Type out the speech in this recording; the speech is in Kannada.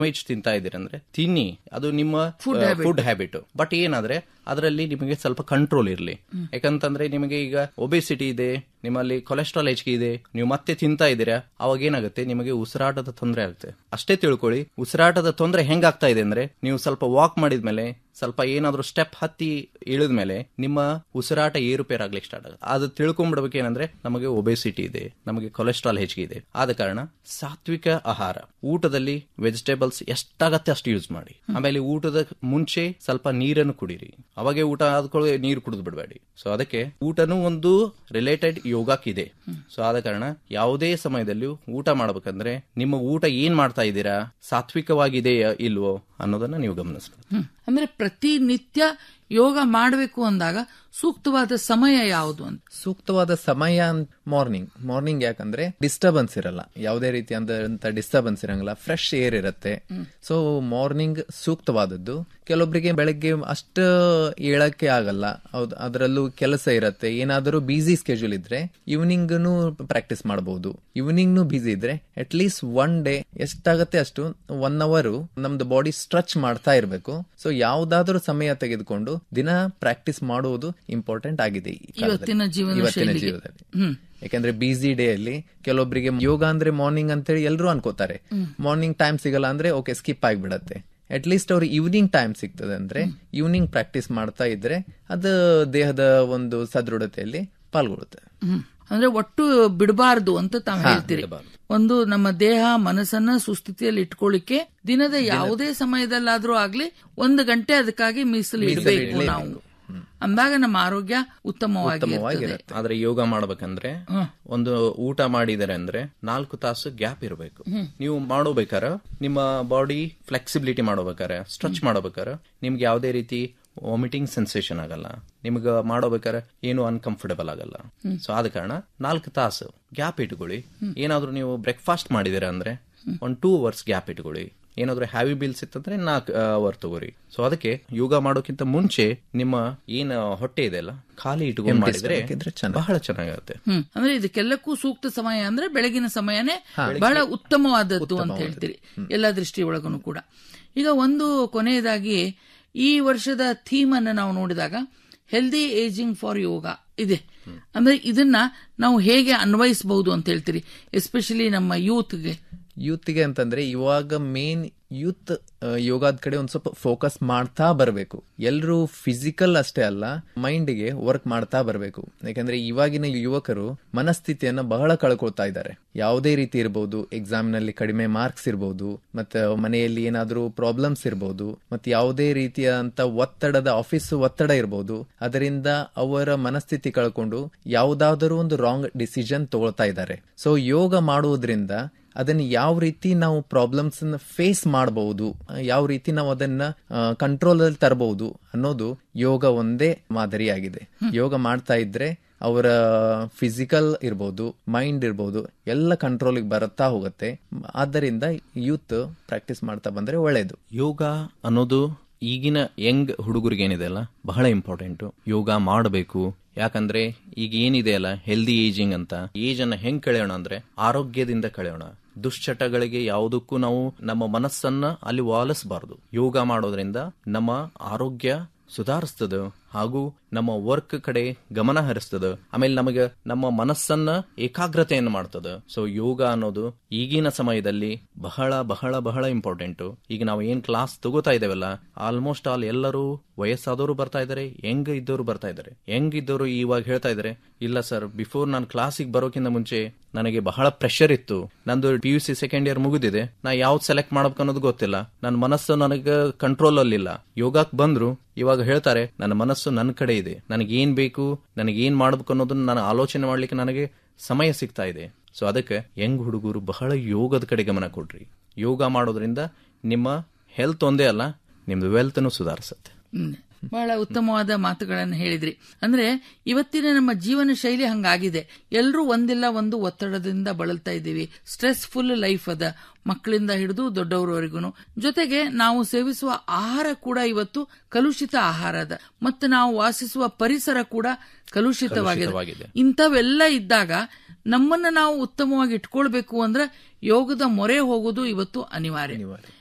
ವೆಜ್ ತಿಂತಾ ಇದ್ದೀರಿ ಅಂದ್ರೆ ತಿನ್ನಿ ಅದು ನಿಮ್ಮ ಫುಡ್ ಹ್ಯಾಬಿಟ್ ಬಟ್ ಏನಾದ್ರೆ ಅದರಲ್ಲಿ ನಿಮಗೆ ಸ್ವಲ್ಪ ಕಂಟ್ರೋಲ್ ಇರಲಿ ಯಾಕಂತಂದ್ರೆ ನಿಮಗೆ ಈಗ ಒಬೆಸಿಟಿ ಇದೆ ನಿಮ್ಮಲ್ಲಿ ಕೊಲೆಸ್ಟ್ರಾಲ್ ಹೆಚ್ಚಿಗೆ ಇದೆ ನೀವು ಮತ್ತೆ ತಿಂತಾ ಇದ್ದೀರಾ ಅವಾಗ ಏನಾಗುತ್ತೆ ನಿಮಗೆ ಉಸಿರಾಟದ ತೊಂದರೆ ಆಗುತ್ತೆ ಅಷ್ಟೇ ತಿಳ್ಕೊಳ್ಳಿ ಉಸಿರಾಟದ ತೊಂದರೆ ಹೆಂಗಾಗ್ತಾ ಇದೆ ಅಂದ್ರೆ ನೀವು ಸ್ವಲ್ಪ ವಾಕ್ ಮಾಡಿದ್ಮೇಲೆ ಸ್ವಲ್ಪ ಏನಾದ್ರೂ ಸ್ಟೆಪ್ ಹತ್ತಿ ಇಳಿದ್ಮೇಲೆ ನಿಮ್ಮ ಉಸಿರಾಟ ಏರುಪೇರಾಗ್ಲಿಕ್ಕೆ ಸ್ಟಾರ್ಟ್ ಆಗುತ್ತೆ ಅದು ತಿಳ್ಕೊಂಡ್ಬಿಡ್ಬೇಕು ಏನಂದ್ರೆ ನಮಗೆ ಒಬೆಸಿಟಿ ಇದೆ ನಮಗೆ ಕೊಲೆಸ್ಟ್ರಾಲ್ ಹೆಚ್ಚಿಗೆ ಇದೆ ಆದ ಕಾರಣ ಸಾತ್ವಿಕ ಆಹಾರ ಊಟದಲ್ಲಿ ವೆಜಿಟೇಬಲ್ಸ್ ಎಷ್ಟಾಗತ್ತೆ ಅಷ್ಟು ಯೂಸ್ ಮಾಡಿ ಆಮೇಲೆ ಊಟದ ಮುಂಚೆ ಸ್ವಲ್ಪ ನೀರನ್ನು ಕುಡೀರಿ ಅವಾಗೆ ಊಟ ಆದ್ಕೊಳ್ಳಿ ನೀರು ಕುಡಿದು ಬಿಡಬೇಡಿ ಸೊ ಅದಕ್ಕೆ ಊಟನೂ ಒಂದು ರಿಲೇಟೆಡ್ ಯೋಗಕ್ಕಿದೆ ಸೊ ಆದ ಕಾರಣ ಯಾವುದೇ ಸಮಯದಲ್ಲಿಯೂ ಊಟ ಮಾಡ್ಬೇಕಂದ್ರೆ ನಿಮ್ಮ ಊಟ ಏನ್ ಮಾಡ್ತಾ ಇದ್ದೀರಾ ಸಾತ್ವಿಕವಾಗಿದೆಯಾ ಇಲ್ವೋ ಅನ್ನೋದನ್ನ ನೀವು ಗಮನಿಸಬೇಕು ಹ್ಮ್. ಅಂದ್ರೆ ಪ್ರತಿನಿತ್ಯ ಯೋಗ ಮಾಡಬೇಕು ಅಂದಾಗ ಸೂಕ್ತವಾದ ಸಮಯ ಯಾವುದು ಅಂತ ಸೂಕ್ತವಾದ ಸಮಯ ಮಾರ್ನಿಂಗ್ ಮಾರ್ನಿಂಗ್ ಯಾಕಂದ್ರೆ ಡಿಸ್ಟರ್ಬೆನ್ಸ್ ಇರಲ್ಲ ಯಾವುದೇ ರೀತಿಯಾದಂತ ಡಿಸ್ಟರ್ಬೆನ್ಸ್ ಇರಂಗಿಲ್ಲ ಫ್ರೆಶ್ ಏರ್ ಇರುತ್ತೆ ಸೊ ಮಾರ್ನಿಂಗ್ ಸೂಕ್ತವಾದದ್ದು ಕೆಲವೊಬ್ಬರಿಗೆ ಬೆಳಗ್ಗೆ ಅಷ್ಟ ಏಳಕ್ಕೆ ಆಗಲ್ಲ ಹೌದು ಅದರಲ್ಲೂ ಕೆಲಸ ಇರತ್ತೆ ಏನಾದರೂ ಬಿಸಿ ಸ್ಕೆಡ್ಯೂಲ್ ಇದ್ರೆ ಈವ್ನಿಂಗ್ ಪ್ರಾಕ್ಟೀಸ್ ಮಾಡಬಹುದು ಈವ್ನಿಂಗ್ ಬಿಸಿ ಇದ್ರೆ ಅಟ್ ಲೀಸ್ಟ್ ಒನ್ ಡೇ ಎಷ್ಟಾಗತ್ತೆ ಅಷ್ಟು ಒನ್ ಅವರ್ ನಮ್ದು ಬಾಡಿ ಸ್ಟ್ರೆಚ್ ಮಾಡ್ತಾ ಇರಬೇಕು ಸೊ ಯಾವ್ದಾದ್ರೂ ಸಮಯ ತೆಗೆದುಕೊಂಡು ದಿನ ಪ್ರಾಕ್ಟೀಸ್ ಮಾಡುವುದು ಇಂಪಾರ್ಟೆಂಟ್ ಆಗಿದೆ ಈ ಕಾಲದಲ್ಲಿ. ಇವತ್ತಿನ ಜೀವನ ಇವತ್ತಿನ ಶೈಲಿಗೆ. ಜೀವನದಲ್ಲಿ ಹ್ಮ್ ಯಾಕಂದ್ರೆ ಬಿಸಿ ಡೇ ಅಲ್ಲಿ ಕೆಲವೊಬ್ಬರಿಗೆ ಯೋಗ ಅಂದ್ರೆ ಮಾರ್ನಿಂಗ್ ಅಂತೇಳಿ ಎಲ್ಲರೂ ಅನ್ಕೋತಾರೆ ಮಾರ್ನಿಂಗ್ ಟೈಮ್ ಸಿಗಲ್ಲ ಅಂದ್ರೆ ಓಕೆ ಸ್ಕಿಪ್ ಆಗಿಬಿಡತ್ತೆ ಅಟ್ ಲೀಸ್ಟ್ ಅವ್ರು ಈವ್ನಿಂಗ್ ಟೈಮ್ ಸಿಗ್ತದೆ ಅಂದ್ರೆ ಈವ್ನಿಂಗ್ ಪ್ರಾಕ್ಟೀಸ್ ಮಾಡ್ತಾ ಇದ್ರೆ ಅದು ದೇಹದ ಒಂದು ಸದೃಢತೆಯಲ್ಲಿ ಪಾಲ್ಗೊಳ್ಳುತ್ತೆ ಹ್ಮ್ ಅಂದ್ರೆ ಒಟ್ಟು ಬಿಡಬಾರದು ಅಂತ ತಾವು ಹೇಳ್ತೀರಿ ಒಂದು ನಮ್ಮ ದೇಹ ಮನಸ್ಸನ್ನ ಸುಸ್ಥಿತಿಯಲ್ಲಿ ಇಟ್ಕೊಳ್ಳಿಕ್ಕೆ ದಿನದ ಯಾವುದೇ ಸಮಯದಲ್ಲಾದ್ರೂ ಆಗ್ಲಿ ಒಂದು ಗಂಟೆ ಅದಕ್ಕಾಗಿ ಮೀಸಲು ಇಡಬೇಕು ನಾವು ಅಂದಾಗ ನಮ್ಮ ಆರೋಗ್ಯ ಉತ್ತಮವಾಗಿ ಇರ್ತದೆ. ಆದ್ರೆ ಯೋಗ ಮಾಡ್ಬೇಕಂದ್ರೆ ಒಂದು ಊಟ ಮಾಡಿದರೆ ಅಂದ್ರೆ ನಾಲ್ಕು ತಾಸು ಗ್ಯಾಪ್ ಇರಬೇಕು ನೀವು ಮಾಡೋಬೇಕಾರ ನಿಮ್ಮ ಬಾಡಿ ಫ್ಲೆಕ್ಸಿಬಿಲಿಟಿ ಮಾಡೋಬೇಕಾರ ಸ್ಟ್ರೆಚ್ ಮಾಡೋಬೇಕಾರ ನಿಮ್ಗೆ ಯಾವುದೇ ರೀತಿ ವಾಮಿಟಿಂಗ್ ಸೆನ್ಸೇಷನ್ ಆಗಲ್ಲ ನಿಮ್ಗೆ ಮಾಡೋಬೇಕಾರೆ ಏನು ಅನ್ಕಂಫರ್ಟಬಲ್ ಆಗಲ್ಲ ಸೊ ಆದ ಕಾರಣ ನಾಲ್ಕು ತಾಸು ಗ್ಯಾಪ್ ಇಟ್ಕೊಳ್ಳಿ ಏನಾದ್ರೂ ನೀವು ಬ್ರೇಕ್ಫಾಸ್ಟ್ ಮಾಡಿದಿರ ಅಂದ್ರೆ ಒಂದ್ ಟೂ ಅವರ್ಸ್ ಗ್ಯಾಪ್ ಇಟ್ಕೊಳ್ಳಿ ಏನಾದ್ರೂ ಹ್ಯಾವಿ ಬಿಲ್ಸ್ ಇತ್ತಂದ್ರೆ ನಾಲ್ಕು ಅವರ್ ತಗೋರಿ ಸೊ ಅದಕ್ಕೆ ಯೋಗ ಮಾಡೋಕ್ಕಿಂತ ಮುಂಚೆ ನಿಮ್ಮ ಏನ್ ಹೊಟ್ಟೆ ಇದೆ ಅಲ್ಲ ಖಾಲಿ ಇಟ್ಕೊಂಡು ಮಾಡಿದ್ರೆ ಇದ್ರೆ ಚೆನ್ನಾಗಿ. ಬಹಳ ಚೆನ್ನಾಗಿರುತ್ತೆ ಹ್ಮ್ ಅಂದ್ರೆ ಇದಕ್ಕೆಲ್ಲಕ್ಕೂ ಸೂಕ್ತ ಸಮಯ ಅಂದ್ರೆ ಬೆಳಗಿನ ಸಮಯನೇ ಬಹಳ ಉತ್ತಮವಾದದ್ದು ಅಂತ ಹೇಳ್ತೀರಿ ಎಲ್ಲ ದೃಷ್ಟಿ ಒಳಗೂ ಕೂಡ ಈಗ ಒಂದು ಕೊನೆಯದಾಗಿ ಈ ವರ್ಷದ ಥೀಮ್ ಅನ್ನು ನಾವು ನೋಡಿದಾಗ ಹೆಲ್ದಿ ಏಜಿಂಗ್ ಫಾರ್ ಯೋಗ ಇದೆ ಅಂದ್ರೆ ಇದನ್ನ ನಾವು ಹೇಗೆ ಅನ್ವಯಿಸಬಹುದು ಅಂತ ಹೇಳ್ತೀರಿ ಎಸ್ಪೆಷಲಿ ನಮ್ಮ ಯೂತ್ಗೆ ಯೂತ್ಗೆ ಅಂತಂದ್ರೆ ಇವಾಗ ಮೇನ್ ಯೂತ್ ಯೋಗದ ಕಡೆ ಒಂದ್ ಸ್ವಲ್ಪ ಫೋಕಸ್ ಮಾಡ್ತಾ ಬರಬೇಕು ಎಲ್ಲರೂ ಫಿಸಿಕಲ್ ಅಷ್ಟೇ ಅಲ್ಲ ಮೈಂಡ್ಗೆ ವರ್ಕ್ ಮಾಡ್ತಾ ಬರಬೇಕು ಯಾಕಂದ್ರೆ ಇವಾಗಿನ ಯುವಕರು ಮನಸ್ಥಿತಿಯನ್ನ ಬಹಳ ಕಳ್ಕೊಳ್ತಾ ಇದ್ದಾರೆ ಯಾವುದೇ ರೀತಿ ಇರಬಹುದು ಎಕ್ಸಾಮ್ ನಲ್ಲಿ ಕಡಿಮೆ ಮಾರ್ಕ್ಸ್ ಇರಬಹುದು ಮತ್ತೆ ಮನೆಯಲ್ಲಿ ಏನಾದ್ರೂ ಪ್ರಾಬ್ಲಮ್ಸ್ ಇರಬಹುದು ಮತ್ತೆ ಯಾವುದೇ ರೀತಿಯಾದಂತ ಒತ್ತಡದ ಆಫೀಸ್ ಒತ್ತಡ ಇರಬಹುದು ಅದರಿಂದ ಅವರ ಮನಸ್ಥಿತಿ ಕಳ್ಕೊಂಡು ಯಾವುದಾದರೂ ಒಂದು ರಾಂಗ್ ಡಿಸಿಷನ್ ತಗೊಳ್ತಾ ಇದ್ದಾರೆ ಸೊ ಯೋಗ ಮಾಡುವುದರಿಂದ ಅದನ್ನ ಯಾವ ರೀತಿ ನಾವು ಪ್ರಾಬ್ಲಮ್ಸ್ ಫೇಸ್ ಮಾಡಬಹುದು ಯಾವ ರೀತಿ ನಾವು ಅದನ್ನ ಕಂಟ್ರೋಲ್ ಅಲ್ಲಿ ತರಬಹುದು ಅನ್ನೋದು ಯೋಗ ಒಂದೇ ಮಾದರಿಯಾಗಿದೆ ಯೋಗ ಮಾಡ್ತಾ ಇದ್ರೆ ಅವರ ಫಿಸಿಕಲ್ ಇರ್ಬೋದು ಮೈಂಡ್ ಇರ್ಬೋದು ಎಲ್ಲ ಕಂಟ್ರೋಲಿಗೆ ಬರುತ್ತಾ ಹೋಗುತ್ತೆ ಆದ್ದರಿಂದ ಯೂತ್ ಪ್ರಾಕ್ಟೀಸ್ ಮಾಡ್ತಾ ಬಂದ್ರೆ ಒಳ್ಳೇದು ಯೋಗ ಅನ್ನೋದು ಈಗಿನ ಯಂಗ್ ಹುಡುಗರಿಗೆ ಏನಿದೆ ಅಲ್ಲ ಬಹಳ ಇಂಪಾರ್ಟೆಂಟ್ ಯೋಗ ಮಾಡಬೇಕು ಯಾಕಂದ್ರೆ ಈಗ ಏನಿದೆ ಅಲ್ಲ ಹೆಲ್ದಿ ಏಜಿಂಗ್ ಅಂತ ಏಜ್ ಅನ್ನ ಹೆಂಗ್ ಕಳೆಯೋಣ ಅಂದ್ರೆ ಆರೋಗ್ಯದಿಂದ ಕಳೆಯೋಣ ದುಶ್ಚಟಗಳಿಗೆ ಯಾವುದಕ್ಕೂ ನಾವು ನಮ್ಮ ಮನಸ್ಸನ್ನ ಅಲ್ಲಿ ವಾಲಿಸಬಾರದು ಯೋಗ ಮಾಡೋದ್ರಿಂದ ನಮ್ಮ ಆರೋಗ್ಯ ಸುಧಾರಿಸ್ತದ ಹಾಗೂ ನಮ್ಮ ವರ್ಕ್ ಕಡೆ ಗಮನ ಹರಿಸ್ತದ ಆಮೇಲೆ ನಮಗೆ ನಮ್ಮ ಮನಸ್ಸನ್ನ ಏಕಾಗ್ರತೆಯನ್ನು ಮಾಡ್ತದ ಸೊ ಯೋಗ ಅನ್ನೋದು ಈಗಿನ ಸಮಯದಲ್ಲಿ ಬಹಳ ಬಹಳ ಬಹಳ ಇಂಪಾರ್ಟೆಂಟ್ ಈಗ ನಾವು ಏನ್ ಕ್ಲಾಸ್ ತಗೋತಾ ಇದ್ದೇವಲ್ಲ ಆಲ್ಮೋಸ್ಟ್ ಆಲ್ ಎಲ್ಲರೂ ವಯಸ್ಸಾದವರು ಬರ್ತಾ ಇದ್ದಾರೆ ಯಂಗ್ ಇದ್ದವರು ಬರ್ತಾ ಇದ್ದಾರೆ ಯಂಗ್ ಇದ್ದವರು ಇವಾಗ ಹೇಳ್ತಾ ಇದ್ದಾರೆ ಇಲ್ಲ ಸರ್ ಬಿಫೋರ್ ನಾನು ಕ್ಲಾಸಿಗೆ ಬರೋಕ್ಕಿಂತ ಮುಂಚೆ ನನಗೆ ಬಹಳ ಪ್ರೆಷರ್ ಇತ್ತು ನಂದು P U C second year ಮುಗಿದಿದೆ ನಾ ಯಾವ್ದು ಸೆಲೆಕ್ಟ್ ಮಾಡ್ಬೇಕು ಅನ್ನೋದು ಗೊತ್ತಿಲ್ಲ ನನ್ನ ಮನಸ್ಸು ನನಗೆ ಕಂಟ್ರೋಲ್ ಅಲ್ಲಿಲ್ಲ ಯೋಗಕ್ಕೆ ಬಂದ್ರು ಇವಾಗ ಹೇಳ್ತಾರೆ ನನ್ನ ಮನಸ್ಸು ನನ್ನ ಕಡೆ ಇದೆ ನನಗೆ ಏನ್ ಬೇಕು ನನಗೆ ಏನ್ ಮಾಡ್ಬೇಕು ಅನ್ನೋದನ್ನ ನಾನು ಆಲೋಚನೆ ಮಾಡ್ಲಿಕ್ಕೆ ನನಗೆ ಸಮಯ ಸಿಗ್ತಾ ಇದೆ ಸೊ ಅದಕ್ಕೆ ಯಂಗ್ ಹುಡುಗರು ಬಹಳ ಯೋಗದ ಕಡೆ ಗಮನ ಕೊಡ್ರಿ ಯೋಗ ಮಾಡೋದ್ರಿಂದ ನಿಮ್ಮ ಹೆಲ್ತ್ ಒಂದೇ ಅಲ್ಲ ನಿಮ್ದು ವೆಲ್ತ್ನು ಸುಧಾರಿಸುತ್ತೆ ಹ್ಮ್. ಬಹಳ ಉತ್ತಮವಾದ ಮಾತುಗಳನ್ನು ಹೇಳಿದ್ರಿ ಅಂದ್ರೆ ಇವತ್ತಿನ ನಮ್ಮ ಜೀವನ ಶೈಲಿ ಹಂಗಾಗಿದೆ ಎಲ್ಲರೂ ಒಂದಿಲ್ಲ ಒಂದು ಒತ್ತಡದಿಂದ ಬಳಲ್ತಾ ಇದ್ದೀವಿ ಸ್ಟ್ರೆಸ್ಫುಲ್ ಲೈಫ್ ಅದ ಮಕ್ಕಳಿಂದ ಹಿಡಿದು ದೊಡ್ಡವರವರೆಗೂ ಜೊತೆಗೆ ನಾವು ಸೇವಿಸುವ ಆಹಾರ ಕೂಡ ಇವತ್ತು ಕಲುಷಿತ ಆಹಾರ ಅದ ಮತ್ತು ನಾವು ವಾಸಿಸುವ ಪರಿಸರ ಕೂಡ ಕಲುಷಿತವಾಗಿದೆ ಕಲುಷಿತವಾಗಿದೆ. ಇಂಥವೆಲ್ಲ ಇದ್ದಾಗ ನಮ್ಮನ್ನ ನಾವು ಉತ್ತಮವಾಗಿ ಇಟ್ಕೊಳ್ಬೇಕು ಅಂದ್ರೆ ಯೋಗದ ಮೊರೆ ಹೋಗೋದು ಇವತ್ತು ಅನಿವಾರ್ಯ